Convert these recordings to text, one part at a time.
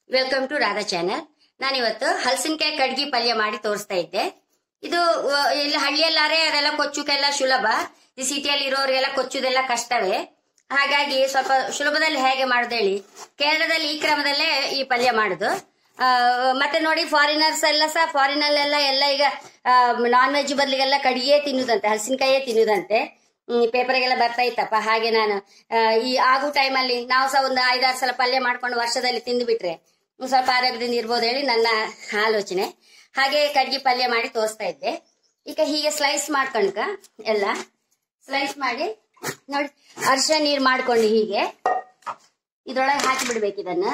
Welcome to Radha channel ನಾನಿವತ್ತು ಹಲಸಿನಕಾಯಿ ಕಡ್ಗಿ ಪಲ್ಯ ಮಾಡಿ ತೋರಿಸ್ತಾ ಇದ್ದೆ ಇದು ವ- ಇಲ್ಲಿ ಹಳ್ಳಿಯಲ್ಲಾರೆ ಅದೆಲ್ಲ ಕೊಚ್ಚುಕೆಲ್ಲ ಸುಲಭ ಈ ಸಿಟಿಯಲ್ಲಿ ಇರೋರಿಗೆಲ್ಲ ಕೊಚ್ಚುದೆಲ್ಲ ಕಷ್ಟವೇ ಹಾಗಾಗಿ ಸ್ವಲ್ಪ ಸುಲಭದಲ್ಲಿ ಹೇಗೆ ಮಾಡುದು ಹೇಳಿ ಕೇರಳದಲ್ಲಿ ಈ ಕ್ರಮದಲ್ಲೇ ಈ ಪಲ್ಯ ಮಾಡುದು ಆ, ಮತ್ತೆ ನೋಡಿ ಫಾರಿನರ್ಸ್ ಎಲ್ಲ ಸಹ ಫಾರಿನಲ್ಲೆಲ್ಲ ಎಲ್ಲ ಈಗ ನಾನ್ ವೆಜ್ ಬದಲಿಗೆಲ್ಲ ಕಡಿಗೆ ತಿನ್ನುದಂತೆ ಹಲಸಿನಕಾಯೇ ತಿನ್ನುದಂತೆ ಪೇಪರ್ಗೆಲ್ಲ ಬರ್ತಾ ಇತ್ತಪ್ಪ ಹಾಗೆ ನಾನು ಆ, ಈ ಆಗೋ ಟೈಮಲ್ಲಿ ನಾವು ಸಹ ಒಂದು ಐದಾರು ಸಲ ಪಲ್ಯ ಮಾಡ್ಕೊಂಡು ವರ್ಷದಲ್ಲಿ ತಿಂದು ಬಿಟ್ರೆ ಒಂದ್ ಸ್ವಲ್ಪ ಆರೋಗ್ಯದಿಂದ ಇರ್ಬೋದು ಹೇಳಿ ನನ್ನ ಆಲೋಚನೆ ಹಾಗೆ ಕಡ್ಗಿ ಪಲ್ಯ ಮಾಡಿ ತೋರಿಸ್ತಾ ಇದ್ದೆ ಈಗ ಹೀಗೆ ಸ್ಲೈಸ್ ಮಾಡ್ಕೊಂಡ್ಕ ಎಲ್ಲ ಸ್ಲೈಸ್ ಮಾಡಿ ನೋಡಿ ಅರಿಶಿನ ನೀರು ಮಾಡ್ಕೊಂಡು ಹೀಗೆ ಇದ್ರೊಳಗೆ ಹಾಕಿ ಬಿಡ್ಬೇಕು ಇದನ್ನ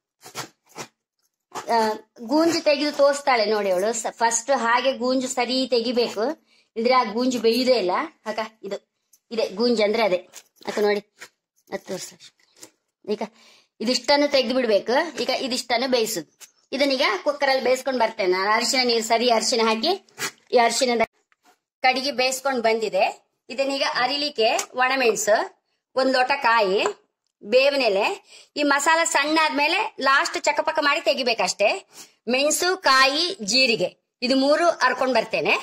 ಆ, ಗೂಂಜು ತೆಗೆದು ತೋರಿಸ್ತಾಳೆ ನೋಡಿ ಅವಳು ಫಸ್ಟ್ ಹಾಗೆ ಗೂಂಜು ಸರಿ ತೆಗಿಬೇಕು ಇದ್ರೆ ಆ ಗೂಂಜು ಬೇಯುದೇ ಇಲ್ಲ ಅಕ್ಕ ಇದು ಇದೆ ಗೂಂಜು ಅಂದ್ರೆ ಅದೇ ಅಕ್ಕ ನೋಡಿ ಅದು ತೋರ್ಸ ಈಗ ಇದಿಷ್ಟನ್ನು ತೆಗೆದು ಬಿಡ್ಬೇಕು ಈಗ ಇದಿಷ್ಟನ್ನು ಬೇಯಿಸುದು ಇದನ್ನೀಗ ಕುಕ್ಕರಲ್ಲಿ ಬೇಯಿಸ್ಕೊಂಡು ಬರ್ತೇನೆ ನಾನು ಅರಿಶಿನ ನೀರು ಸರಿ ಅರಿಶಿನ ಹಾಕಿ ಈ ಅರಿಶಿನದ ಕಡಿಗೆ ಬೇಯಿಸ್ಕೊಂಡು ಬಂದಿದೆ ಇದನ್ನೀಗ ಅರಿಲಿಕ್ಕೆ ಒಣಮೆಣಸು ಒಂದ್ ಲೋಟ ಕಾಯಿ ಬೇವಿನ ಎಲೆ ಈ ಮಸಾಲ ಸಣ್ಣ ಆದ್ಮೇಲೆ ಲಾಸ್ಟ್ ಚಕಪಕ ಮಾಡಿ ತೆಗಿಬೇಕಷ್ಟೇ ಮೆಣಸು ಕಾಯಿ ಜೀರಿಗೆ ಇದು ಮೂರು ಹರ್ಕೊಂಡ್ ಬರ್ತೇನೆ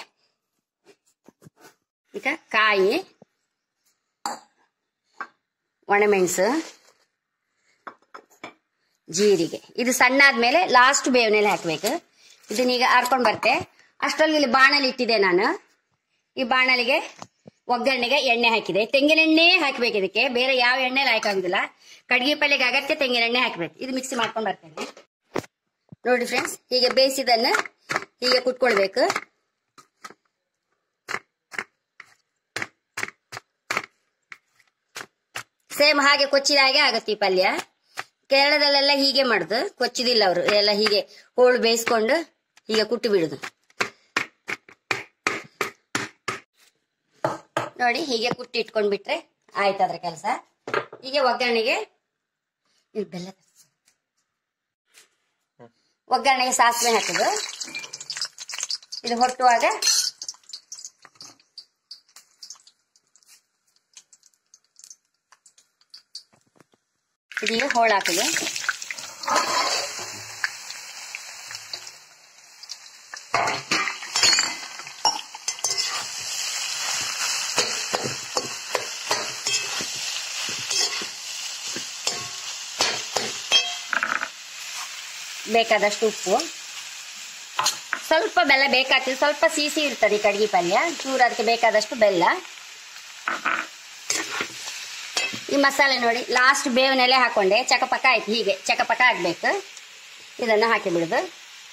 ಈಗ ಕಾಯಿ ಒಣಮೆಣಸು ಜೀರಿಗೆ ಇದು ಸಣ್ಣ ಆದ್ಮೇಲೆ ಲಾಸ್ಟ್ ಬೇವಿನೆಲೆ ಹಾಕ್ಬೇಕು ಇದನ್ನೀಗ ಹರ್ಕೊಂಡ್ ಬರ್ತೆ ಅಷ್ಟರಲ್ಲಿ ಇಲ್ಲಿ ಬಾಣಲಿ ಇಟ್ಟಿದೆ ನಾನು ಈ ಬಾಣಲಿಗೆ ಒಗ್ಗರಣೆಗೆ ಎಣ್ಣೆ ಹಾಕಿದೆ ತೆಂಗಿನೆಣ್ಣೆ ಹಾಕ್ಬೇಕು ಇದಕ್ಕೆ ಬೇರೆ ಯಾವ ಎಣ್ಣೆ ಹಾಕಾಗುದಿಲ್ಲ ಕಡ್ಗಿ ಪಲ್ಯಗೆ ಅಗತ್ಯ ತೆಂಗಿನೆಣ್ಣೆ ಹಾಕ್ಬೇಕು ಇದು ಮಿಕ್ಸಿ ಮಾಡ್ಕೊಂಡ್ ಬರ್ತೇನೆ ನೋಡಿ ಫ್ರೆಂಡ್ಸ್ ಹೀಗೆ ಬೇಯಿಸಿದನ್ನ ಹೀಗೆ ಕುಟ್ಕೊಳ್ಬೇಕು ಸೇಮ್ ಹಾಗೆ ಕೊಚ್ಚಿದ ಹಾಗೆ ಆಗುತ್ತೆ ಈ ಪಲ್ಯ ಕೇರಳದಲ್ಲೆಲ್ಲ ಹೀಗೆ ಮಾಡುದು ಕೊಚ್ಚಿದಿಲ್ಲ ಅವರು ಎಲ್ಲ ಹೀಗೆ ಹೋಳು ಬೇಯಿಸ್ಕೊಂಡು ಹೀಗೆ ಕುಟ್ಟು ಬಿಡುದು ನೋಡಿ ಹೀಗೆ ಕುಟ್ಟಿ ಇಟ್ಕೊಂಡ್ ಬಿಟ್ರೆ ಆಯ್ತು ಅದ್ರ ಕೆಲಸ ಹೀಗೆ ಒಗ್ಗರಣೆಗೆ ಇದು ಬೆಲ್ಲ ತರ್ಸು. ಒಗ್ಗರಣೆಗೆ ಸಾಸಿವೆ ಹಾಕುದು ಇದು ಹೊಟ್ಟುವಾಗ ಇದೀಗ ಹೋಳು ಹಾಕುದು ಬೇಕಾದಷ್ಟು ಉಪ್ಪು ಸ್ವಲ್ಪ ಬೆಲ್ಲ ಬೇಕಾಗ್ತದೆ ಸ್ವಲ್ಪ ಸಿಹಿ ಇರ್ತದೆ ಈ ಕಡ್ಗಿ ಪಲ್ಯ ಚೂರು ಅದಕ್ಕೆ ಬೇಕಾದಷ್ಟು ಬೆಲ್ಲ ಈ ಮಸಾಲೆ ನೋಡಿ ಲಾಸ್ಟ್ ಬೇವಿನೆಲೆ ಹಾಕೊಂಡೆ ಚಕಪಕ ಆಯ್ತು ಹೀಗೆ ಚಕಪಕ ಆಗ್ಬೇಕು ಇದನ್ನು ಹಾಕಿ ಬಿಡುದು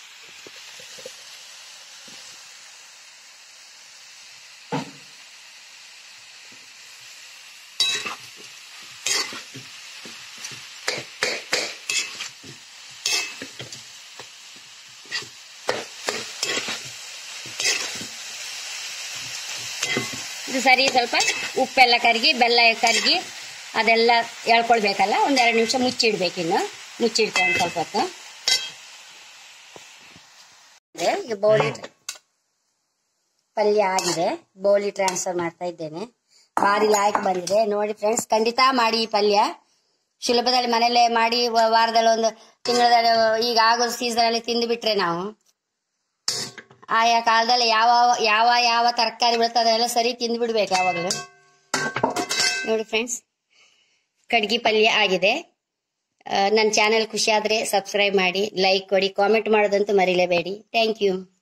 ಇದು ಸರಿ ಸ್ವಲ್ಪ ಉಪ್ಪೆಲ್ಲ ಕರಗಿ ಬೆಲ್ಲ ಕರಗಿ ಅದೆಲ್ಲ ಎಳ್ಕೊಳ್ಬೇಕಲ್ಲ ಒಂದೆರಡು ನಿಮಿಷ ಮುಚ್ಚಿಡ್ಬೇಕಿನ್ನು ಮುಚ್ಚಿಡ್ತೇವೆ ಒಂದು ಸ್ವಲ್ಪ ಹೊತ್ತು ಇದೆ, ಈಗ ಬೌಲಿ ಪಲ್ಯ ಆಗಿದೆ ಬೌಲಿ ಟ್ರಾನ್ಸ್ಫರ್ ಮಾಡ್ತಾ ಇದ್ದೇನೆ ಭಾರಿ ಲಾಯ್ಕ್ ಬಂದಿದೆ ನೋಡಿ ಫ್ರೆಂಡ್ಸ್ ಖಂಡಿತ ಮಾಡಿ ಈ ಪಲ್ಯ ಸುಲಭದಲ್ಲಿ ಮನೇಲೆ ಮಾಡಿ ವ- ವಾರದಲ್ಲಿ ಒಂದು ತಿಂಗಳಲ್ಲಿ ಈಗ ಆಗೋ ಸೀಸನ್ ಅಲ್ಲಿ ತಿಂದು ಬಿಟ್ರೆ ನಾವು ಆಯಾ ಕಾಲದಲ್ಲಿ ಯಾವ ಯಾವ ಯಾವ ತರಕಾರಿ ಬೀಳುತ್ತೆ ಅದೆಲ್ಲ ಸರಿ ತಿಂದು ಬಿಡ್ಬೇಕು ಯಾವಾಗಲೂ ನೋಡಿ ಫ್ರೆಂಡ್ಸ್ ಕಡ್ಗಿ ಪಲ್ಯ ಆಗಿದೆ ನನ್ನ ಚಾನೆಲ್ ಖುಷಿ ಆದರೆ ಸಬ್ಸ್ಕ್ರೈಬ್ ಮಾಡಿ ಲೈಕ್ ಕೊಡಿ ಕಾಮೆಂಟ್ ಮಾಡೋದಂತೂ ಮರಿಲೇಬೇಡಿ ಥ್ಯಾಂಕ್ ಯು